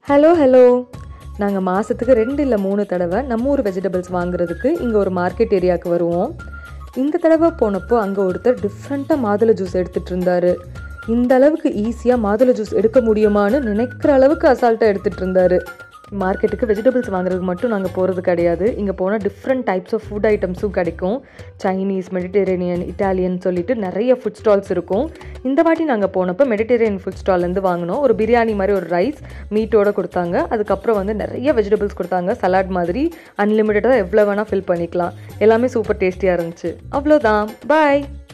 hello hello நாங்கள் மாதத்துக்கு ரெண்டு இல்லை மூணு தடவை நம்ம ஊர் வெஜிடபிள்ஸ் வாங்குறதுக்கு இங்கே ஒரு மார்க்கெட் ஏரியாவுக்கு வருவோம் இந்த தடவை போனப்போ அங்கே ஒருத்தர் டிஃப்ரெண்ட்டாக மாதுளை ஜூஸ் எடுத்துகிட்டு இருந்தாரு இந்த அளவுக்கு ஈஸியாக மாதுளை ஜூஸ் எடுக்க முடியுமான்னு நினைக்கிற அளவுக்கு அசால்ட்டாக எடுத்துகிட்டு இருந்தாரு மார்க்கெட்டுக்கு வெஜிடபிள்ஸ் வாங்குறதுக்கு மட்டும் நாங்கள் போகிறது கிடையாது இங்கே போனால் டிஃப்ரெண்ட் டைப்ஸ் ஆஃப் ஃபுட் ஐட்டம்ஸும் கிடைக்கும் சைனீஸ் மெடிட்டரேனியன் இட்டாலியன் சொல்லிட்டு நிறைய ஃபுட் ஸ்டால்ஸ் இருக்கும் இந்த வாட்டி நாங்கள் போனப்போ மெடிட்டரேனியன் ஃபுட் ஸ்டால்லேருந்து வாங்கினோம் ஒரு பிரியாணி மாதிரி ஒரு ரைஸ் மீட்டோட கொடுத்தாங்க அதுக்கப்புறம் வந்து நிறைய வெஜிடபிள்ஸ் கொடுத்தாங்க சலாட் மாதிரி அன்லிமிட்டடாக எவ்வளோ வேணால் ஃபில் பண்ணிக்கலாம் எல்லாமே சூப்பர் டேஸ்டியாக இருந்துச்சு அவ்வளோதான் பாய்